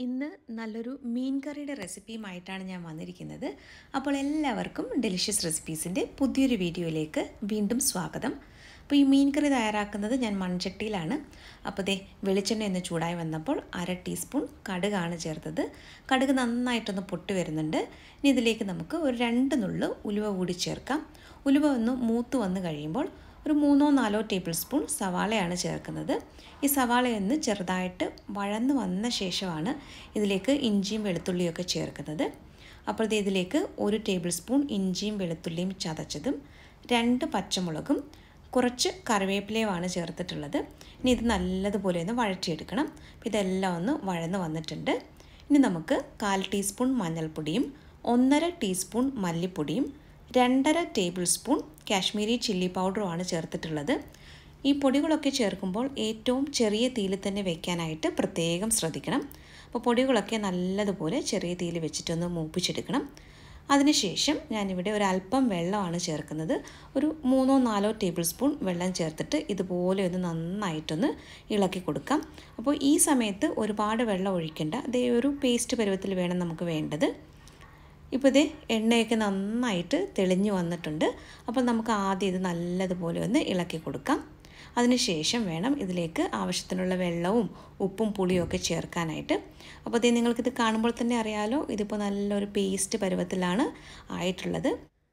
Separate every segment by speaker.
Speaker 1: ഇന്ന് നല്ലൊരു മീൻ കറിയുടെ റെസിപ്പിയുമായിട്ടാണ് ഞാൻ വന്നിരിക്കുന്നത് അപ്പോൾ എല്ലാവർക്കും ഡെലിഷ്യസ് റെസിപ്പീസിൻ്റെ പുതിയൊരു വീഡിയോയിലേക്ക് വീണ്ടും സ്വാഗതം അപ്പോൾ ഈ മീൻ കറി തയ്യാറാക്കുന്നത് ഞാൻ മൺചട്ടിയിലാണ് അപ്പോൾ ദേ വെളിച്ചെണ്ണ ഒന്ന് ചൂടായി വന്നപ്പോൾ അര ടീസ്പൂൺ കടുകാണ് ചേർത്തത് കടുക് നന്നായിട്ടൊന്ന് പൊട്ടി വരുന്നുണ്ട് ഇനി ഇതിലേക്ക് നമുക്ക് ഒരു രണ്ട് നുള്ളു ഉലുവ കൂടി ചേർക്കാം ഉലുവ ഒന്ന് മൂത്ത് വന്ന് കഴിയുമ്പോൾ ഒരു മൂന്നോ നാലോ ടേബിൾ സ്പൂൺ സവാളയാണ് ചേർക്കുന്നത് ഈ സവാളയൊന്ന് ചെറുതായിട്ട് വഴന്ന് വന്ന ശേഷമാണ് ഇതിലേക്ക് ഇഞ്ചിയും വെളുത്തുള്ളിയൊക്കെ ചേർക്കുന്നത് അപ്പോൾ ഇത് ഇതിലേക്ക് ഒരു ടേബിൾ സ്പൂൺ ഇഞ്ചിയും വെളുത്തുള്ളിയും ചതച്ചതും രണ്ട് പച്ചമുളകും കുറച്ച് കറിവേപ്പിലയുമാണ് ചേർത്തിട്ടുള്ളത് ഇനി ഇത് നല്ലതുപോലെ ഒന്ന് വഴറ്റിയെടുക്കണം അപ്പോൾ ഇതെല്ലാം ഒന്ന് വഴന്ന് വന്നിട്ടുണ്ട് ഇനി നമുക്ക് കാൽ ടീസ്പൂൺ മഞ്ഞൾപ്പൊടിയും ഒന്നര ടീസ്പൂൺ മല്ലിപ്പൊടിയും രണ്ടര ടേബിൾ സ്പൂൺ കാശ്മീരി ചില്ലി പൗഡറുമാണ് ചേർത്തിട്ടുള്ളത് ഈ പൊടികളൊക്കെ ചേർക്കുമ്പോൾ ഏറ്റവും ചെറിയ തീയിൽ തന്നെ വെക്കാനായിട്ട് പ്രത്യേകം ശ്രദ്ധിക്കണം അപ്പോൾ പൊടികളൊക്കെ നല്ലതുപോലെ ചെറിയ തീയിൽ വെച്ചിട്ടൊന്ന് മൂപ്പിച്ചെടുക്കണം അതിനുശേഷം ഞാനിവിടെ ഒരു അല്പം വെള്ളമാണ് ചേർക്കുന്നത് ഒരു മൂന്നോ നാലോ ടേബിൾ സ്പൂൺ വെള്ളം ചേർത്തിട്ട് ഇതുപോലെ ഒന്ന് നന്നായിട്ടൊന്ന് ഇളക്കി കൊടുക്കാം അപ്പോൾ ഈ സമയത്ത് ഒരുപാട് വെള്ളം ഒഴിക്കേണ്ട അതേ ഒരു പേസ്റ്റ് പരുവത്തിൽ വേണം നമുക്ക് വേണ്ടത് ഇപ്പോൾ ഇതേ എണ്ണയൊക്കെ നന്നായിട്ട് തെളിഞ്ഞു വന്നിട്ടുണ്ട് അപ്പോൾ നമുക്ക് ആദ്യം ഇത് നല്ലതുപോലെ ഒന്ന് ഇളക്കി കൊടുക്കാം അതിനുശേഷം വേണം ഇതിലേക്ക് ആവശ്യത്തിനുള്ള വെള്ളവും ഉപ്പും പുളിയും ഒക്കെ ചേർക്കാനായിട്ട് അപ്പോൾ ഇത് നിങ്ങൾക്കിത് കാണുമ്പോൾ തന്നെ അറിയാലോ ഇതിപ്പോൾ നല്ലൊരു പേസ്റ്റ് പരുവത്തിലാണ് ആയിട്ടുള്ളത്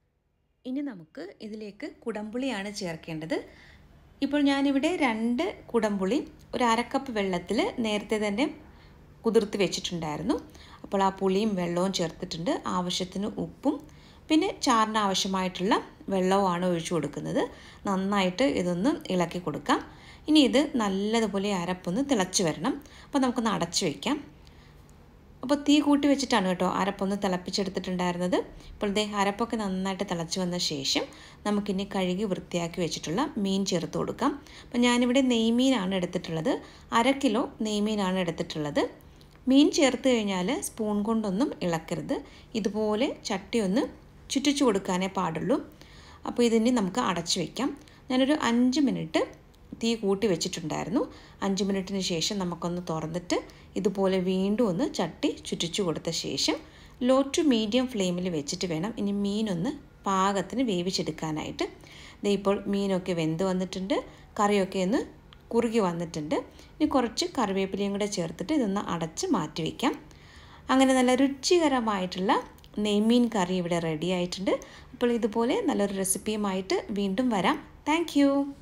Speaker 1: ഇനി നമുക്ക് ഇതിലേക്ക് കുടംപുളിയാണ് ചേർക്കേണ്ടത് ഇപ്പോൾ ഞാനിവിടെ രണ്ട് കുടംപുളി ഒരു അരക്കപ്പ് വെള്ളത്തിൽ നേരത്തെ തന്നെ കുതിർത്ത് വെച്ചിട്ടുണ്ടായിരുന്നു അപ്പോൾ ആ പുളിയും വെള്ളവും ചേർത്തിട്ടുണ്ട് ആവശ്യത്തിന് ഉപ്പും പിന്നെ ചാറിന് ആവശ്യമായിട്ടുള്ള വെള്ളവുമാണ് ഒഴിച്ചു കൊടുക്കുന്നത് നന്നായിട്ട് ഇതൊന്ന് ഇളക്കി കൊടുക്കാം ഇനി ഇത് നല്ലതുപോലെ അരപ്പൊന്ന് തിളച്ച് വരണം അപ്പോൾ നമുക്കൊന്ന് അടച്ചു വയ്ക്കാം അപ്പോൾ തീ കൂട്ടി വെച്ചിട്ടാണ് കേട്ടോ അരപ്പൊന്ന് തിളപ്പിച്ചെടുത്തിട്ടുണ്ടായിരുന്നത് ഇപ്പോൾ ദേ അരപ്പൊക്കെ നന്നായിട്ട് തിളച്ച് വന്ന ശേഷം നമുക്കിനി കഴുകി വൃത്തിയാക്കി വെച്ചിട്ടുള്ള മീൻ ചേർത്ത് കൊടുക്കാം അപ്പോൾ ഞാനിവിടെ നെയ്മീനാണ് എടുത്തിട്ടുള്ളത് അര കിലോ നെയ്മീനാണ് എടുത്തിട്ടുള്ളത് മീൻ ചേർത്ത് കഴിഞ്ഞാൽ സ്പൂൺ കൊണ്ടൊന്നും ഇളക്കരുത് ഇതുപോലെ ചട്ടി ഒന്ന് ചുറ്റിച്ചു കൊടുക്കാനേ പാടുള്ളൂ അപ്പോൾ ഇതിന് നമുക്ക് അടച്ചു വയ്ക്കാം ഞാനൊരു അഞ്ച് മിനിറ്റ് തീ കൂട്ടി വെച്ചിട്ടുണ്ടായിരുന്നു അഞ്ച് മിനിറ്റിന് ശേഷം നമുക്കൊന്ന് തുറന്നിട്ട് ഇതുപോലെ വീണ്ടും ഒന്ന് ചട്ടി ചുറ്റിച്ചു കൊടുത്ത ശേഷം ലോ ടു മീഡിയം ഫ്ലെയിമിൽ വെച്ചിട്ട് വേണം ഇനി മീനൊന്ന് പാകത്തിന് വേവിച്ചെടുക്കാനായിട്ട് ദേ ഇപ്പോൾ മീനൊക്കെ വെന്ത് വന്നിട്ടുണ്ട് കറിയൊക്കെ ഒന്ന് കുറുകി വന്നിട്ടുണ്ട് ഇനി കുറച്ച് കറിവേപ്പിലയും കൂടെ ചേർത്തിട്ട് ഇതൊന്ന് അടച്ച് മാറ്റി വയ്ക്കാം അങ്ങനെ നല്ല രുചികരമായിട്ടുള്ള നെയ്മീൻ കറി ഇവിടെ റെഡി ആയിട്ടുണ്ട് അപ്പോൾ ഇതുപോലെ നല്ലൊരു റെസിപ്പിയുമായിട്ട് വീണ്ടും വരാം താങ്ക്